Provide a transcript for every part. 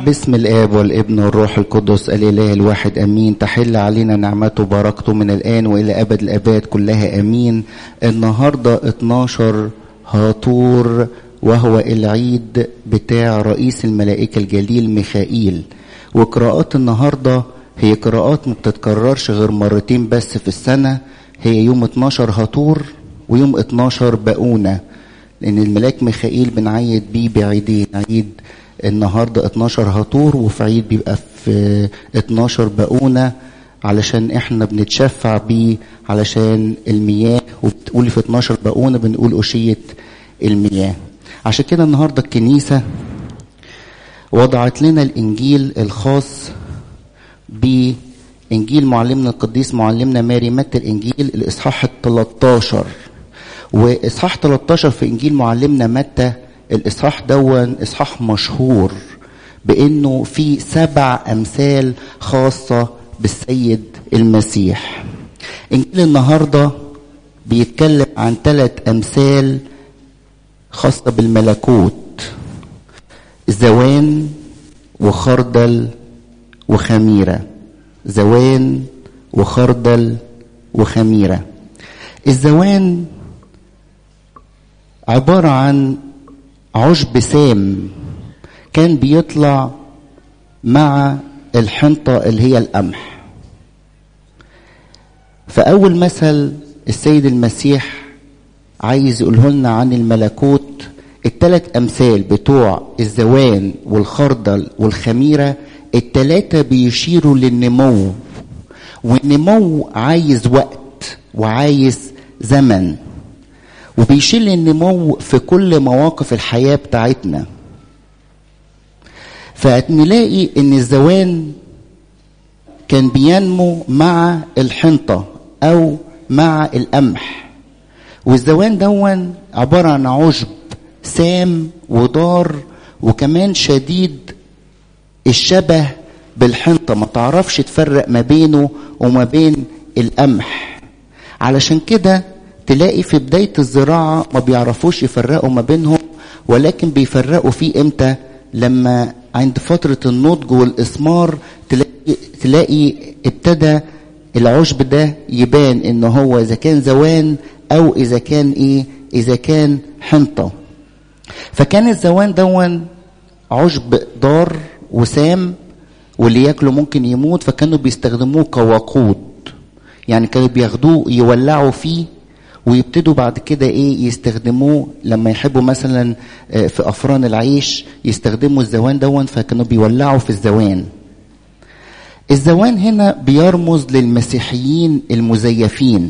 باسم الآب والابن والروح القدس الإله الواحد أمين تحل علينا نعمته وبركته من الآن وإلى أبد الآباد كلها أمين النهاردة 12 هاطور وهو العيد بتاع رئيس الملائكة الجليل ميخائيل وقراءات النهاردة هي قراءات ما بتتكررش غير مرتين بس في السنة هي يوم 12 هاطور ويوم 12 بقونة لأن الملاك ميخائيل بنعيد بيه بعيدين عيد النهارده 12 هاطور وفي عيد بيبقى في 12 بقونه علشان احنا بنتشفع بيه علشان المياه وبتقول في 12 بقونه بنقول أشية المياه عشان كده النهارده الكنيسة وضعت لنا الإنجيل الخاص بإنجيل معلمنا القديس معلمنا ماري متى الإنجيل الإصحاح ال 13 وإصحاح 13 في إنجيل معلمنا متى الاصحاح دون اصحاح مشهور بانه في سبع امثال خاصه بالسيد المسيح انجيل النهارده بيتكلم عن ثلاث امثال خاصه بالملكوت زوان وخردل وخميره زوان وخردل وخميره الزوان عباره عن عشب سام كان بيطلع مع الحنطة اللي هي القمح فأول مثل السيد المسيح عايز يقوله لنا عن الملكوت التلات أمثال بتوع الزوان والخردل والخميرة التلاتة بيشيروا للنمو والنمو عايز وقت وعايز زمن وبيشيل النمو في كل مواقف الحياة بتاعتنا فنلاقي ان الزوان كان بينمو مع الحنطة او مع القمح والزوان دون عبارة عن عشب سام وضار وكمان شديد الشبه بالحنطة ما تعرفش تفرق ما بينه وما بين القمح علشان كده تلاقي في بداية الزراعة ما بيعرفوش يفرقوا ما بينهم ولكن بيفرقوا فيه امتى لما عند فترة النضج والإثمار تلاقي, تلاقي ابتدى العشب ده يبان ان هو اذا كان زوان او اذا كان ايه اذا كان حنطة فكان الزوان دون عشب ضار وسام واللي ياكله ممكن يموت فكانوا بيستخدموه كوقود يعني كانوا بياخدوه يولعوا فيه ويبتدوا بعد كده ايه يستخدموه لما يحبوا مثلا في افران العيش يستخدموا الزوان دون فكانوا بيولعوا في الزوان الزوان هنا بيرمز للمسيحيين المزيفين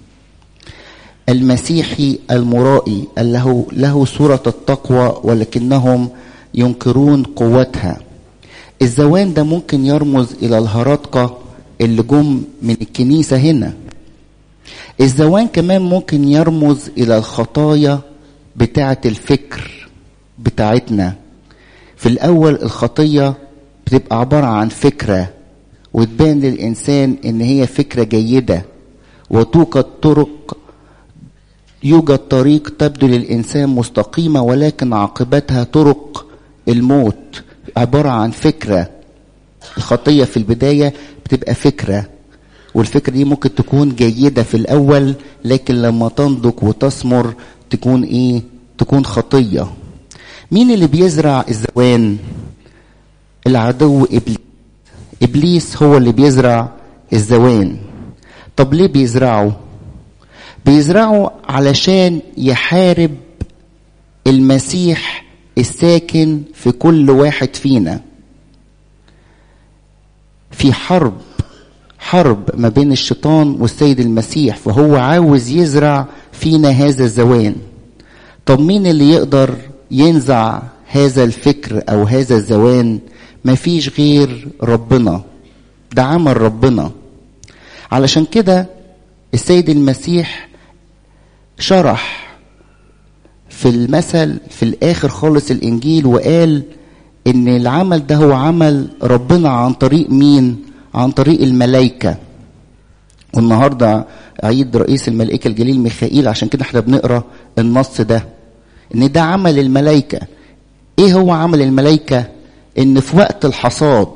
المسيحي المرائي له له صورة التقوى ولكنهم ينكرون قوتها الزوان ده ممكن يرمز إلى الهرطقة اللي جم من الكنيسة هنا الزوان كمان ممكن يرمز الى الخطايا بتاعه الفكر بتاعتنا في الاول الخطيه بتبقى عباره عن فكره وتبان للانسان ان هي فكره جيده وتوجد طرق يوجد طريق تبدو للانسان مستقيمه ولكن عاقبتها طرق الموت عباره عن فكره الخطيه في البدايه بتبقى فكره والفكرة دي ممكن تكون جيدة في الأول لكن لما تنضج وتثمر تكون إيه؟ تكون خطية. مين اللي بيزرع الزوان؟ العدو إبليس. إبليس هو اللي بيزرع الزوان. طب ليه بيزرعه؟ بيزرعه علشان يحارب المسيح الساكن في كل واحد فينا. في حرب حرب ما بين الشيطان والسيد المسيح فهو عاوز يزرع فينا هذا الزوان طب مين اللي يقدر ينزع هذا الفكر او هذا الزوان مفيش غير ربنا ده عمل ربنا علشان كده السيد المسيح شرح في المثل في الاخر خالص الانجيل وقال ان العمل ده هو عمل ربنا عن طريق مين عن طريق الملائكة والنهاردة عيد رئيس الملائكة الجليل ميخائيل عشان كده احنا بنقرا النص ده ان ده عمل الملائكة ايه هو عمل الملائكة ان في وقت الحصاد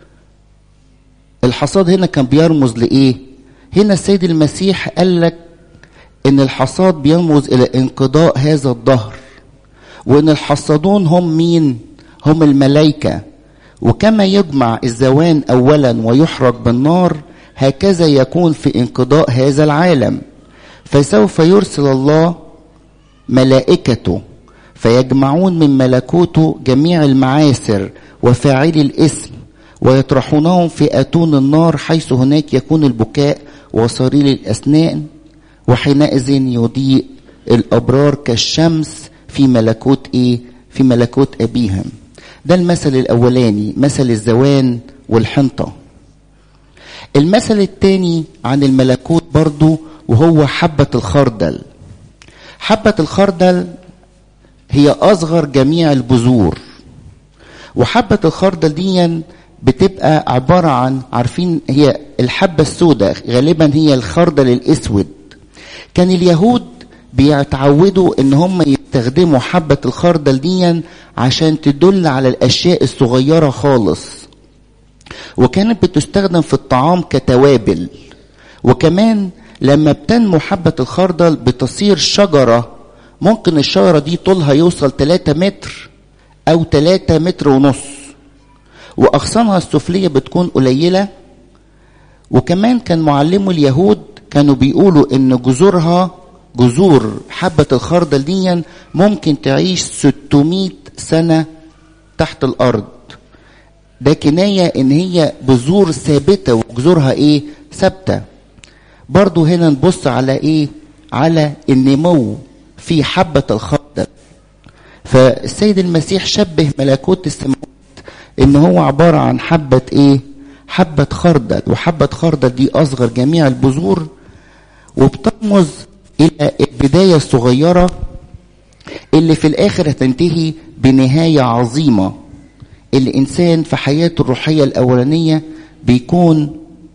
الحصاد هنا كان بيرمز لايه هنا السيد المسيح قال لك ان الحصاد بيرمز الى انقضاء هذا الدهر وان الحصادون هم مين هم الملائكه وكما يجمع الزوان اولا ويحرق بالنار هكذا يكون في انقضاء هذا العالم فسوف يرسل الله ملائكته فيجمعون من ملكوته جميع المعاسر وفاعلي الاسم ويطرحونهم في اتون النار حيث هناك يكون البكاء وصرير الاسنان وحينئذ يضيء الابرار كالشمس في ملكوت ايه في ملكوت ابيهم ده المثل الاولاني مثل الزوان والحنطه المثل الثاني عن الملكوت برضو وهو حبة الخردل حبة الخردل هي أصغر جميع البذور وحبة الخردل دي بتبقى عبارة عن عارفين هي الحبة السوداء غالبا هي الخردل الأسود كان اليهود بيتعودوا ان هم يستخدموا حبة الخردل دي عشان تدل على الاشياء الصغيرة خالص وكانت بتستخدم في الطعام كتوابل وكمان لما بتنمو حبة الخردل بتصير شجرة ممكن الشجرة دي طولها يوصل 3 متر أو 3 متر ونص وأغصانها السفلية بتكون قليلة وكمان كان معلمو اليهود كانوا بيقولوا إن جذورها جذور حبة الخردل دي ممكن تعيش 600 سنة تحت الأرض ده كناية ان هي بذور ثابتة وجذورها ايه ثابتة برضو هنا نبص على ايه على النمو في حبة الخردل فالسيد المسيح شبه ملكوت السماوات ان هو عبارة عن حبة ايه حبة خردل وحبة خردل دي اصغر جميع البذور وبترمز الى البداية الصغيرة اللي في الاخر هتنتهي بنهاية عظيمة الانسان في حياته الروحيه الاولانيه بيكون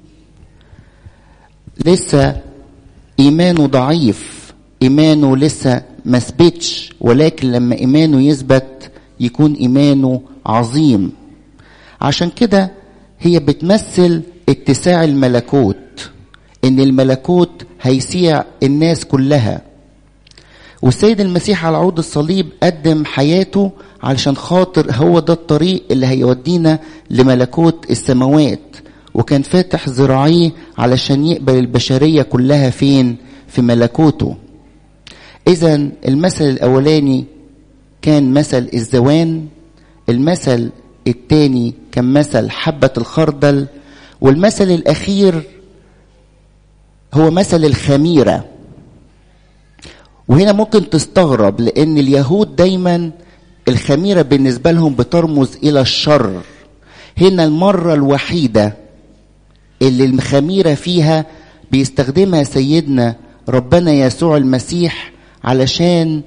لسه ايمانه ضعيف ايمانه لسه ما ثبتش ولكن لما ايمانه يثبت يكون ايمانه عظيم عشان كده هي بتمثل اتساع الملكوت ان الملكوت هيسيع الناس كلها والسيد المسيح على عود الصليب قدم حياته علشان خاطر هو ده الطريق اللي هيودينا لملكوت السماوات وكان فاتح ذراعيه علشان يقبل البشرية كلها فين في ملكوته اذا المثل الاولاني كان مثل الزوان المثل الثاني كان مثل حبة الخردل والمثل الاخير هو مثل الخميره وهنا ممكن تستغرب لان اليهود دايما الخميره بالنسبه لهم بترمز الى الشر هنا المره الوحيده اللي الخميره فيها بيستخدمها سيدنا ربنا يسوع المسيح علشان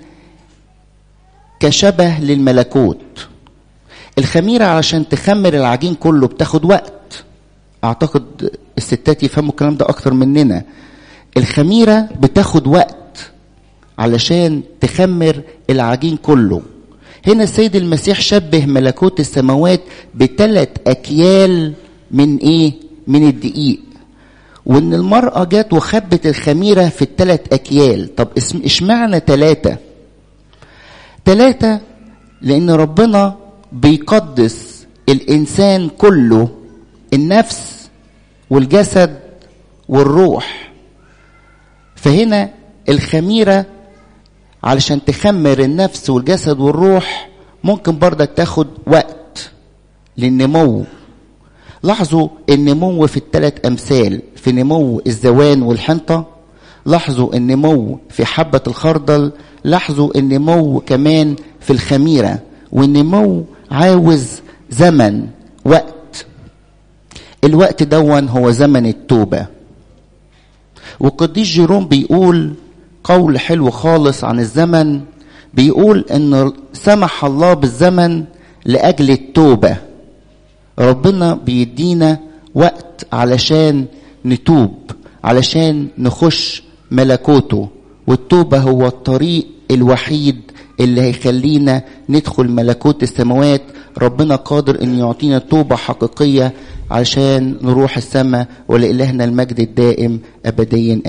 كشبه للملكوت الخميره علشان تخمر العجين كله بتاخد وقت اعتقد الستات يفهموا الكلام ده اكتر مننا الخميره بتاخد وقت علشان تخمر العجين كله هنا السيد المسيح شبه ملكوت السماوات بثلاث اكيال من ايه من الدقيق وان المرأة جت وخبت الخميرة في الثلاث اكيال طب اشمعنى ثلاثة ثلاثة لان ربنا بيقدس الانسان كله النفس والجسد والروح فهنا الخميره علشان تخمر النفس والجسد والروح ممكن برضك تاخد وقت للنمو لاحظوا النمو في الثلاث امثال في نمو الزوان والحنطه لاحظوا النمو في حبه الخردل لاحظوا النمو كمان في الخميره والنمو عاوز زمن وقت الوقت دون هو زمن التوبه وقديس جيروم بيقول قول حلو خالص عن الزمن بيقول ان سمح الله بالزمن لاجل التوبه ربنا بيدينا وقت علشان نتوب علشان نخش ملكوته والتوبه هو الطريق الوحيد اللي هيخلينا ندخل ملكوت السماوات ربنا قادر ان يعطينا توبة حقيقية عشان نروح السماء ولإلهنا المجد الدائم أبديا